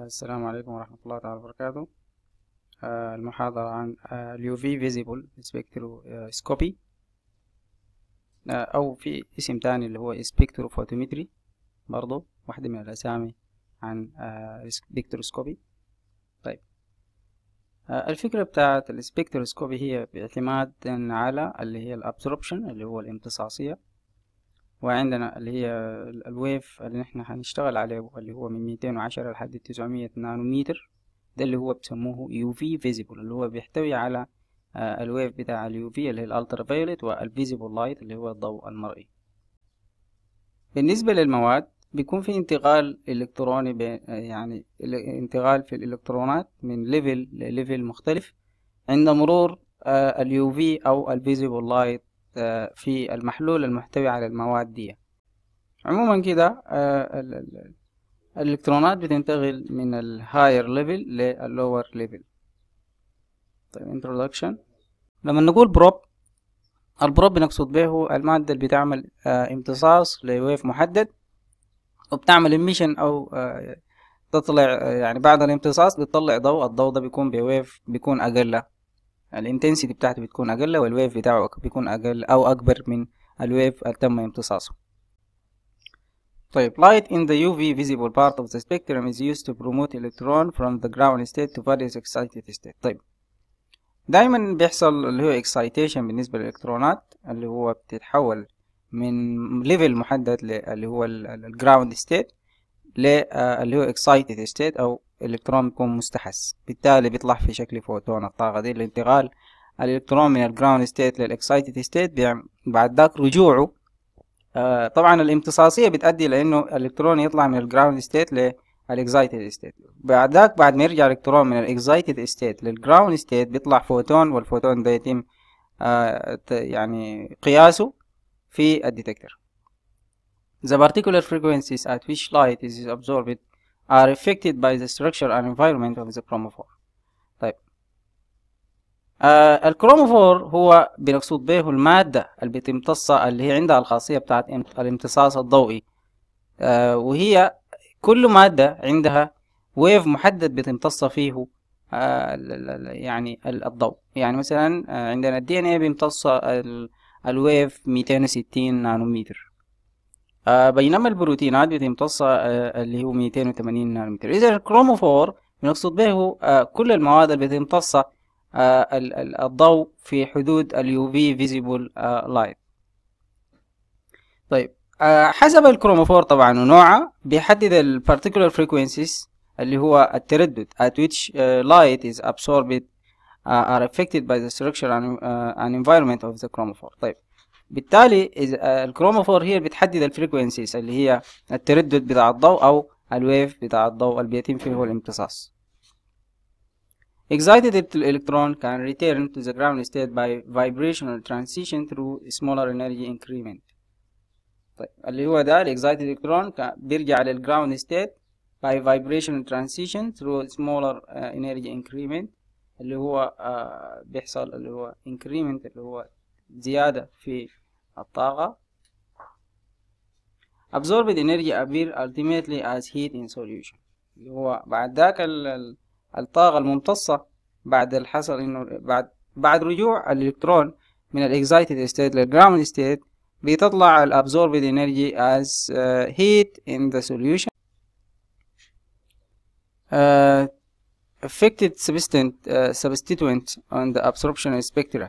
السلام عليكم ورحمة الله تعالى وبركاته آه، المحاضرة عن ال UV Visible Spectroscopy آه، أو في اسم تاني اللي هو Spectrophotometry برضو واحدة من الأسامي عن السبكتروسكوبي طيب آه، الفكرة بتاعت السبكتروسكوبي هي باعتماد على اللي هي الابسوربشن اللي هو الامتصاصية وعندنا اللي هي الويف اللي نحن هنشتغل عليه اللي هو من ميتين وعشرة لحد تسعمية نانومتر ده اللي هو بسموه يو في فيزيبل اللي هو بيحتوي على آه الويف بتاع اليو في اللي هي الالترا فايوليت والفيزيبل لايت اللي هو الضوء المرئي بالنسبة للمواد بيكون في انتقال الكتروني بين يعني انتقال في الالكترونات من ليفل لليفل مختلف عند مرور آه اليو في او الفيزيبل لايت في المحلول المحتوي على المواد دي عموما كده الالكترونات بتنتقل من الهاير ليفل لللور ليفل طيب introduction لما نقول بروب البروب بنقصد به المادة اللي بتعمل امتصاص لويف محدد وبتعمل emission او تطلع يعني بعد الامتصاص بتطلع ضوء الضوء ده بيكون بويف بيكون اقل الانتنسيتي بتاعته بتكون اقل والويف بتاعه بيكون اقل او اكبر من الويف اللي تم امتصاصه طيب light in the UV visible part of the spectrum is used to promote electron from the ground state to various excited state طيب دايما بيحصل اللي هو excitation بالنسبة للإلكترونات اللي هو بتتحول من ليفل محدد اللي هو الجراوند ستيت اللي هو excited state أو الإلكترون بيكون مستحث بالتالي بيطلع في شكل فوتون الطاقة دي الانتقال الإلكترون من الجراوند ستيت للإكسايتد ستيت بعد ذاك رجوعه آه طبعا الامتصاصية بتأدي لأنه الإلكترون يطلع من الجراوند ستيت للإكسايتد ستيت بعد ذاك بعد ما يرجع الإلكترون من الإكسايتد ستيت للجراوند ستيت بيطلع فوتون والفوتون ده يتم آه يعني قياسه في الديتكتور The particular frequencies at which light is absorbed are affected by the structure and environment of the chromophore. طيب آه الكروموفور هو بنقصد به المادة اللي بتمتص اللي هي عندها الخاصية بتاعت الامتصاص الضوئي آه وهي كل مادة عندها ويف محدد بتمتص فيه آه يعني الضوء يعني مثلا آه عندنا الدي ان اي بيمتص الويف 260 نانومتر آه بينما البروتينات بتمتص آه اللي هو 280 نانومتر اذا الكروموفور بنقصد به آه كل المواد اللي بتمتص الضوء في حدود اليو في فيزيبل لايت طيب حسب الكروموفور طبعا ونوعه بيحدد ال particular frequencies اللي هو التردد at which light is absorbed are affected by the structure and, and environment of the chromophore طيب بالتالي الكروموفور هي بتحدد الفريكوينسيز اللي هي التردد بتاع الضوء او الويف بتاع الضوء اللي بيتم فيه الامتصاص Excited electron can return to the ground state by vibrational transition through smaller energy increment. طيب اللي هو ده ال excited electron بيرجع للجراوند state by vibrational transition through smaller uh, energy increment اللي هو uh, بيحصل اللي هو increment اللي هو زيادة في الطاقة absorbed energy appear ultimately as heat in solution اللي هو بعد ذاك الطاقة الممتصة بعد الحصل انه بعد بعد رجوع الالكترون من الاكزايتد ستيت للجراوند ستيت بتطلع الابزوربد energy as uh, heat in the solution uh, affected substituent, uh, substituent on the absorption spectra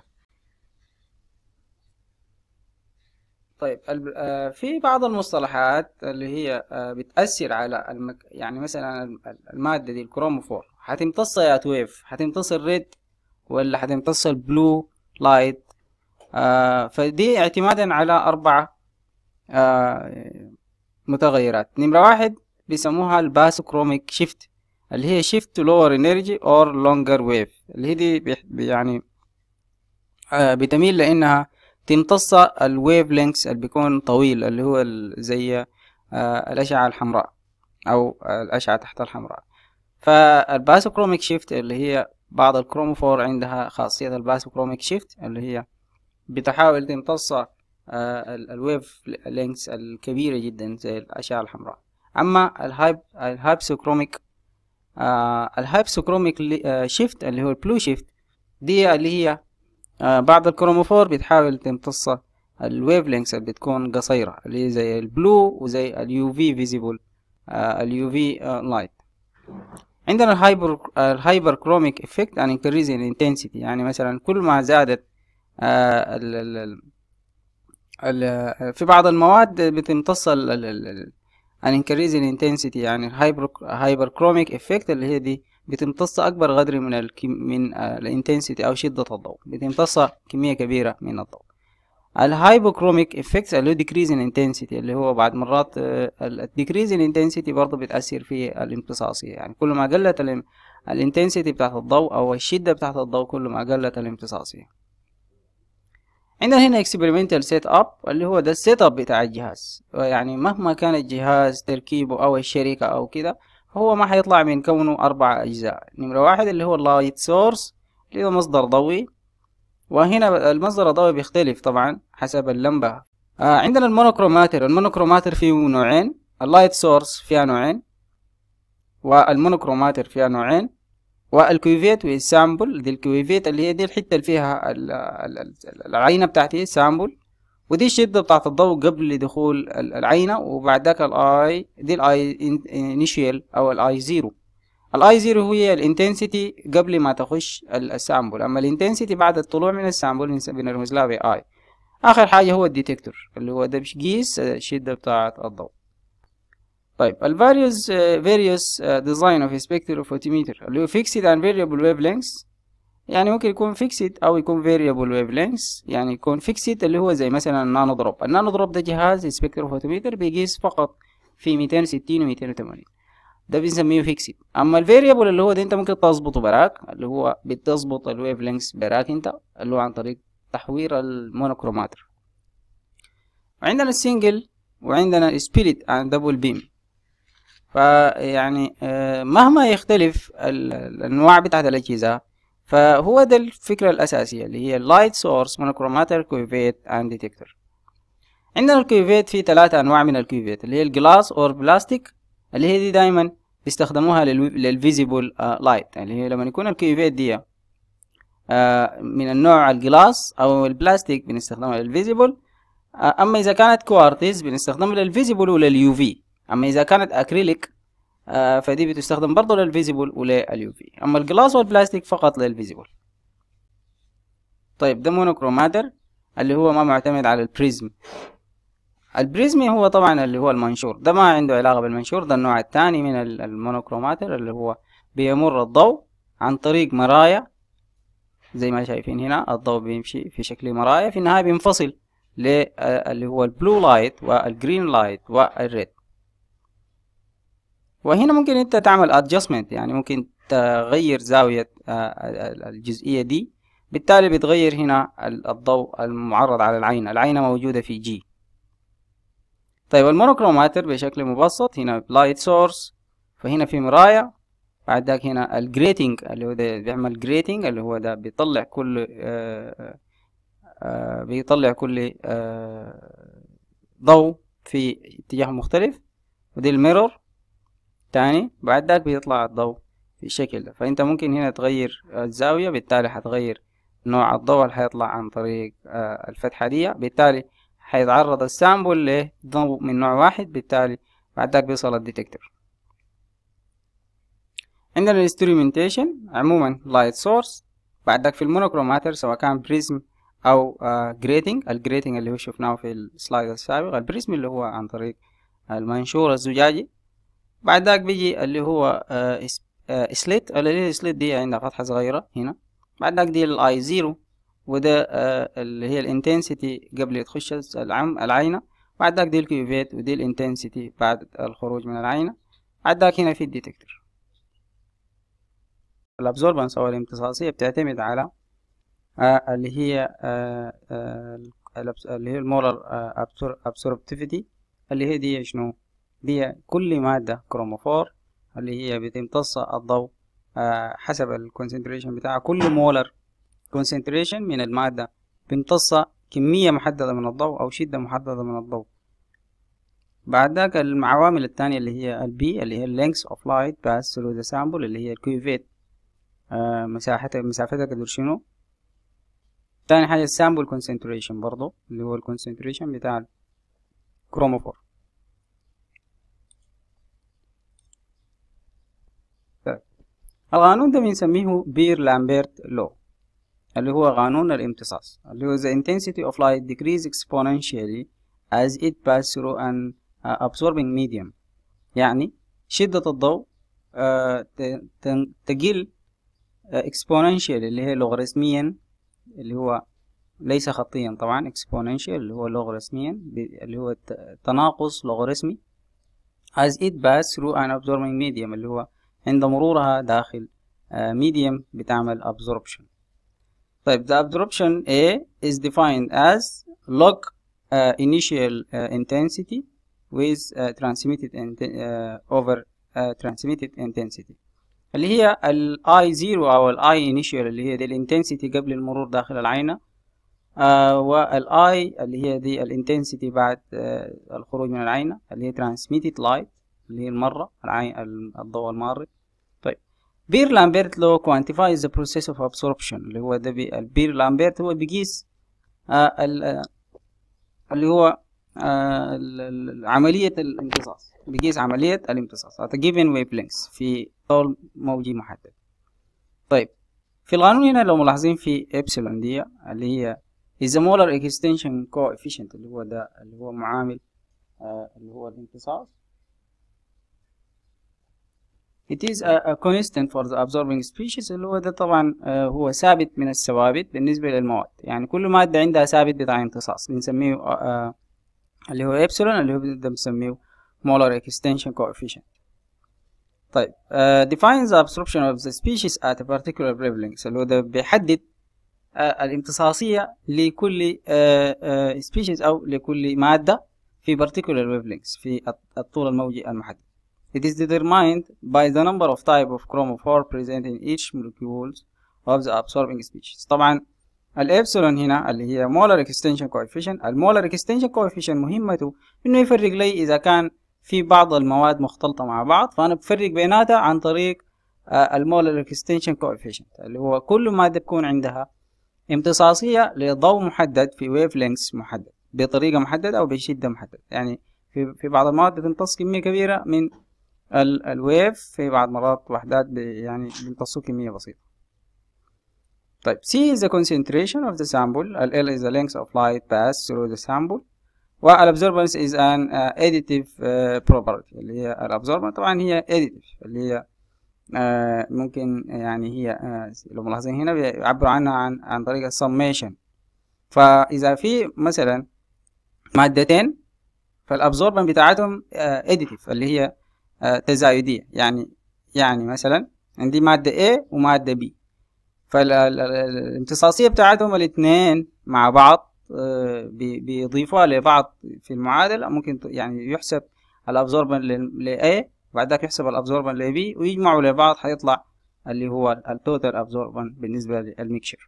طيب في بعض المصطلحات اللي هي بتأثر على المك... يعني مثلا المادة دي الكروموفور هتمتص يا ويف هتمتص الريد ولا هتمتص البلو لايت آه فدي اعتمادا على أربعة آه متغيرات نمرة واحد بيسموها الباسوكروميك شيفت اللي هي شيفت لور انرجي اور لونجر ويف اللي هي دي يعني آه بتميل لانها تمتص الويف لينكس اللي بيكون طويل اللي هو زي آه الأشعة الحمراء أو الأشعة تحت الحمراء فالباسوكروميك شيفت اللي هي بعض الكروموفور عندها خاصية الباسوكروميك شيفت اللي هي بتحاول تمتص آه الويف لينكس الكبيرة جدا زي الأشعة الحمراء أما الهايب الهايبسوكروميك آه الهايبسوكروميك شيفت اللي هو البلو شيفت دي اللي هي آه بعض الكروموفور بتحاول تمتص الويف لينكس اللي بتكون قصيرة اللي هي زي البلو وزي اليو في فيزيبل اليو في لايت عندنا الهايبر الهايبر كروميك افكت ان انكريزين انتنسيتي يعني مثلا كل ما زادت آه ال ال ال في بعض المواد بتمتص ال increasing intensity يعني الهايبر هايبر كروميك افكت اللي هي دي بتمتص اكبر قدر من ال من الانتنسيتي او شدة الضوء بتمتص كمية كبيرة من الضوء الهايبوكروميك افكتس اللي هو decreasing intensity اللي هو بعد مرات الديكريزنج intensity برضه بتأثر في الامتصاصية يعني كل ما قلت الانتنسيتي بتاعت الضوء او الشدة بتاعت الضوء كل ما قلت الامتصاصية عندنا هنا experimental set up اللي هو ده السيت اب بتاع الجهاز يعني مهما كان الجهاز تركيبه او الشركة او كده هو ما حيطلع من كونه أربع أجزاء نمرة واحد اللي هو اللايت سورس اللي هو مصدر ضوئي وهنا المصدر الضوئي بيختلف طبعا حسب اللمبة آه عندنا المونوكروماتر المونوكروماتر فيه نوعين اللايت سورس فيها نوعين والمونوكروماتر فيها نوعين والكويفيت والسامبل دي الكويفيت اللي هي دي الحتة اللي فيها العينة بتاعتي السامبل ودي الشدة بتاعت الضوء قبل دخول العينة وبعد ذاك الاي دي الاي انيشيال او الاي زيرو الاي زيرو هي الانتنسيتي قبل ما تخش السامبل اما الانتنسيتي بعد الطلوع من السامبل بنرمز لها باي اخر حاجة هو الديتكتور اللي هو ده بيقيس الشدة بتاعت الضوء طيب ال various uh, various uh, design of a spectrophotometer اللي هو fixed and variable wavelengths يعني ممكن يكون fixed أو يكون variable wavelengths يعني يكون fixed اللي هو زي مثلا النانو دروب النانو دروب ده جهاز سبكتروفوتوميتر بيقيس فقط في 260 و 280 ده بنسميه fixed أما ال variable اللي هو ده أنت ممكن تظبطه براك اللي هو بتظبط ال wavelengths براك أنت اللي هو عن طريق تحوير المونوكروماتر وعندنا السنجل وعندنا السبيليت عن دبل بيم فيعني مهما يختلف الانواع بتاعت الاجهزه فهو ده الفكره الاساسيه اللي هي اللايت سورس مونوكروماتر كويفيت اند ديتكتور عندنا الكويفيت في ثلاثة انواع من الكويفيت اللي هي الجلاس اور بلاستيك اللي هي دي دايما بيستخدموها للفيزيبل لايت اللي هي لما يكون الكويفيت دي من النوع الجلاس او البلاستيك بنستخدمها للفيزيبل اما اذا كانت كوارتز بنستخدمها للفيزيبل ولليو في اما اذا كانت اكريليك آه فدي بتستخدم برضه للفيزيبل ولليو في اما الجلاس والبلاستيك فقط للفيزيبل طيب ده مونوكروماتر اللي هو ما معتمد على البريزم البريزمي هو طبعا اللي هو المنشور ده ما عنده علاقة بالمنشور ده النوع الثاني من المونوكروماتر اللي هو بيمر الضوء عن طريق مرايا زي ما شايفين هنا الضوء بيمشي في شكل مرايا في النهاية بينفصل اللي هو البلو لايت والجرين لايت والريد وهنا ممكن انت تعمل adjustment يعني ممكن تغير زاوية الجزئية دي بالتالي بتغير هنا الضوء المعرض على العين العينة موجودة في جي طيب المونوكروماتر بشكل مبسط هنا لايت سورس فهنا في مراية بعد ذاك هنا الجريتنج اللي هو ده بيعمل جريتنج اللي هو ده بيطلع كل آآ آآ بيطلع كل ضوء في اتجاه مختلف ودي الميرور تاني بعد ذاك بيطلع الضوء في الشكل ده فانت ممكن هنا تغير الزاوية بالتالي حتغير نوع الضوء اللي حيطلع عن طريق الفتحة دي بالتالي حيتعرض السامبل لضوء من نوع واحد بالتالي بعد ذاك بيوصل الديتكتور عندنا الانسترومنتيشن عموما لايت سورس بعد ذاك في المونوكروماتر سواء كان بريزم او جريتنج الجريتنج اللي هو شفناه في السلايد السابق البريزم اللي هو عن طريق المنشور الزجاجي بعد ذاك بيجي اللي هو آه آه سليت اللي هي سليت دي عندها فتحة صغيرة هنا بعد ذاك دي الاي زيرو وده آه اللي هي الانتنسيتي قبل تخش العم العينة بعد ذاك دي الكيوفيت ودي الانتنسيتي بعد الخروج من العينة بعد ذاك هنا في الديتكتور الابزوربنس او الامتصاصية بتعتمد على اللي هي اللي هي المولر ابسوربتيفيتي اللي هي دي شنو دي كل مادة كروموفور اللي هي بتمتص الضوء آه حسب الكونسنتريشن بتاعها كل مولر كونسنتريشن من المادة بيمتص كمية محددة من الضوء أو شدة محددة من الضوء بعد ذاك العوامل الثانية اللي هي البي اللي هي length of light pass through the sample اللي هي الكيوفيت آه مساحتها مسافتها قدر شنو تاني حاجة السامبل concentration برضو اللي هو الكونسنتريشن بتاع الكروموفور طيب. القانون ده بنسميه بير لامبرت لو اللي هو قانون الامتصاص اللي هو the intensity of light decrease exponentially as it pass through an uh, absorbing medium يعني شدة الضوء uh, تقل uh, exponentially اللي هي لوغاريتميا اللي هو ليس خطيا طبعا exponential اللي هو لوغاريتميا اللي هو تناقص لوغاريتمي as it pass through an absorbing medium اللي هو عند مرورها داخل medium بتعمل absorption طيب the absorption A is defined as log uh, initial uh, intensity with uh, transmitted uh, over uh, transmitted intensity اللي هي ال I0 أو ال I initial اللي هي دي الانتنسيتي قبل المرور داخل العينة آه وال I اللي هي دي الانتنسيتي بعد آه الخروج من العينة اللي هي transmitted light اللي هي المرة العين الضوء المار طيب بير لامبرت لو quantifies the process of absorption اللي هو ده بي البير لامبرت هو بيقيس آه اللي هو آه عملية الامتصاص بيقيس عملية الامتصاص at a given wavelength في طول موجي محدد طيب في القانون هنا لو ملاحظين في ابسلون دي اللي هي is a molar extension coefficient اللي هو ده اللي هو معامل آه اللي هو الامتصاص It is a, a constant for the absorbing species اللي هو ده طبعا آه هو ثابت من الثوابت بالنسبة للمواد يعني كل مادة عندها ثابت بتاع امتصاص بنسميه آه اللي هو ابسلون اللي هو ده بنسميه molar extension coefficient طيب uh, defines the absorption of the species at a particular wavelength اللي هو ده بيحدد uh, الامتصاصية لكل uh, uh, species أو لكل مادة في particular wavelengths في الطول الموجي المحدد It is determined by the number of type of chromophore present in each molecules of the absorbing species طبعا الابسلون هنا اللي هي molar extension coefficient المولر extension coefficient مهمته انه يفرق لي اذا كان في بعض المواد مختلطة مع بعض فأنا بفرق بيناتها عن طريق المولر اكستنشن كوفيشنت اللي هو كل مادة بكون عندها امتصاصية لضوء محدد في ويف لينكس محدد بطريقة محددة أو بشدة محددة يعني في, في بعض المواد بتمتص كمية كبيرة من ال الويف في بعض مرات وحدات يعني بيمتصوا كمية بسيطة طيب C is the concentration of the sample ال L is the length of light passed through the sample والابزوربنس از ان اديتيف بروبرتي اللي هي الابزوربنس طبعا هي اديتيف اللي هي uh, ممكن يعني هي uh, لو ملاحظين هنا بيعبروا عنها عن عن طريق السميشن فاذا في مثلا مادتين فالابزوربن بتاعتهم اديتيف uh, اللي هي تزايديه يعني يعني مثلا عندي ماده A وماده B فالامتصاصيه بتاعتهم الاثنين مع بعض بيضيفوها لبعض في المعادلة ممكن يعني يحسب الابزوربن ل A وبعد ذاك يحسب الابزوربن ل B ويجمعوا لبعض هيطلع اللي هو التوتال ابزوربن بالنسبة للميكشر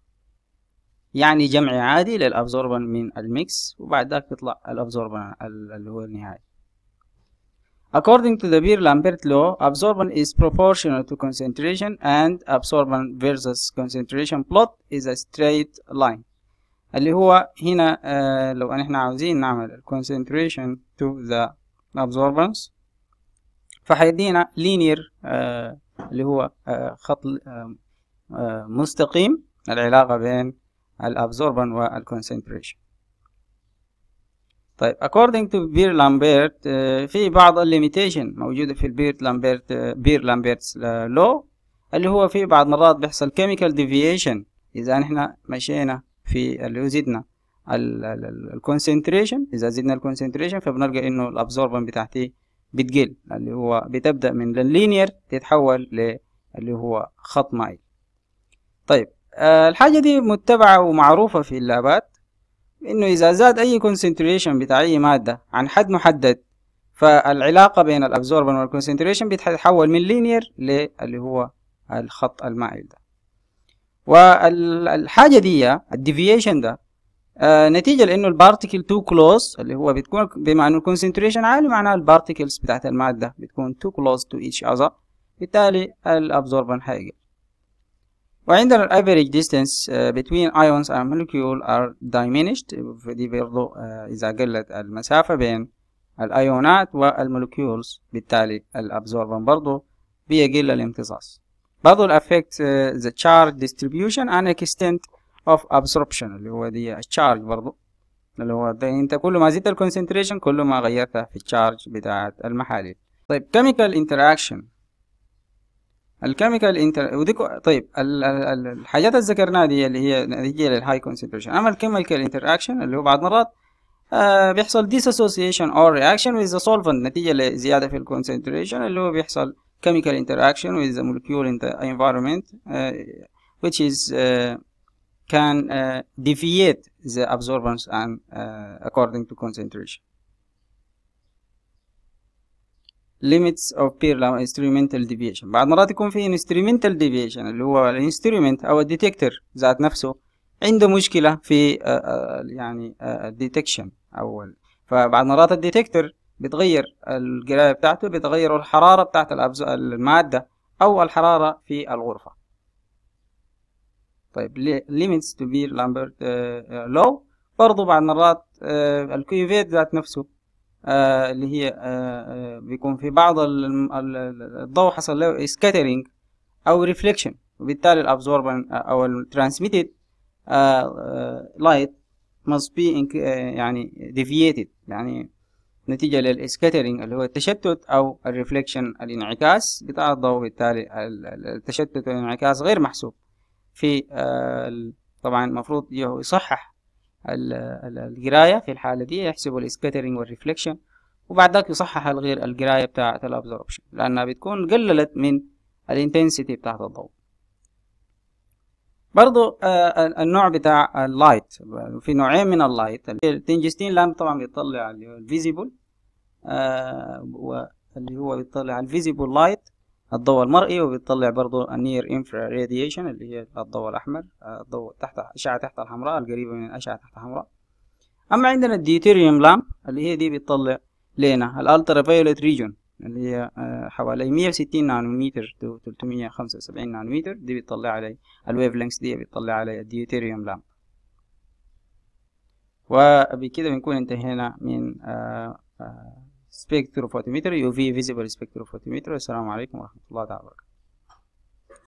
يعني جمع عادي للابزوربن من الميكس وبعد ذاك يطلع الابزوربن اللي هو النهائي According to the Beer-Lambert law, absorbance is proportional to concentration and absorbance versus concentration plot is a straight line. اللي هو هنا آه لو احنا عاوزين نعمل concentration to the absorbance فهيدينا linear آه اللي هو آه خط آه آه مستقيم العلاقة بين الابزوربن والconcentration طيب according to بير لامبرت آه في بعض الليميتيشن موجودة في البير لامبرت آه بير لامبرت لو اللي هو في بعض مرات بيحصل chemical deviation إذا نحن مشينا في اللي هو زدنا الكونسنتريشن اذا زدنا الكونسنتريشن فبنلقى انه الابزوربن بتاعتي بتقل اللي هو بتبدا من اللينير تتحول اللي هو خط مائل طيب آه الحاجه دي متبعه ومعروفه في اللابات انه اذا زاد اي كونسنتريشن بتاع اي ماده عن حد محدد فالعلاقه بين الابزوربن والكونسنتريشن بتتحول من لينير للي هو الخط المائل ده والحاجة دي الديفيشن ده آه نتيجة لأنه البارتيكل تو كلوز اللي هو بتكون بما إنه الكونسنتريشن عالي معناها البارتيكلز بتاعت المادة بتكون تو كلوز تو each other بالتالي الابزوربن هيقل وعندنا ال average distance uh, between ions and molecule are diminished فدي برضو uh, إذا قلت المسافة بين الأيونات والمولكيولز بالتالي الابزوربن برضو بيقل الامتصاص برضو ال affect uh, the charge distribution and extent of absorption اللي هو دي الشارج برضو اللي هو ده انت كل ما زدت الكونسنتريشن كل ما غيرتها في الشارج بتاعت المحاليل طيب chemical interaction الكيميكال انتر ودي طيب ال... ال... الحاجات اللي ذكرناها دي اللي هي نتيجه للهاي كونسنتريشن اما الكيميكال انتراكشن اللي هو بعض مرات آه بيحصل dissociation or reaction with the solvent نتيجه لزياده في الكونسنتريشن اللي هو بيحصل chemical interaction with the molecule in the environment uh, which is uh, can uh, deviate the absorbance and uh, according to concentration limits of peer instrumental deviation بعد مرات يكون في instrumental deviation اللي هو الانسترومنت او الديتكتور ذات نفسه عنده مشكلة في يعني الديتكشن او فبعد مرات الديتكتور بتغير القراية بتاعته بتغير الحرارة بتاعت المادة او الحرارة في الغرفة طيب limits to be Lambert law برضو بعد مرات الكيوفيت ذات نفسه آه اللي هي آه آه بيكون في بعض الضوء حصل له سكاترينج او ريفليكشن وبالتالي الابزوربن او الترانسميتد لايت must be يعني deviated يعني نتيجة للسكاترينج اللي هو التشتت او الريفليكشن الانعكاس بتاع الضوء بالتالي التشتت والانعكاس غير محسوب في طبعا المفروض يصحح القرايه في الحاله دي يحسبوا السكاترينج والريفليكشن وبعد ذاك يصحح الغير القرايه بتاعه الابزوربشن لانها بتكون قللت من الانتنسيتي بتاعه الضوء برضو آه النوع بتاع اللايت في نوعين من اللايت التنجستين لامب طبعا بيطلع اللي هو الفيزيبل آه واللي هو بيطلع الفيزيبل لايت الضوء المرئي وبيطلع برضو النير انفرا راديشن اللي هي الضوء الأحمر الضوء تحت أشعة تحت الحمراء القريبة من الأشعة تحت الحمراء أما عندنا الديوتيريوم لامب اللي هي دي بتطلع لنا الالترا فايوليت ريجون اللي هي حوالي 160 نانومتر تو 375 نانومتر دي بتطلع علي الويف لينكس دي بتطلع علي الديوتيريوم لامب وبكده بنكون انتهينا من سبيكتروفوتومتر يو في فيزيبل سبيكتروفوتومتر والسلام عليكم ورحمة الله تعالى وبركاته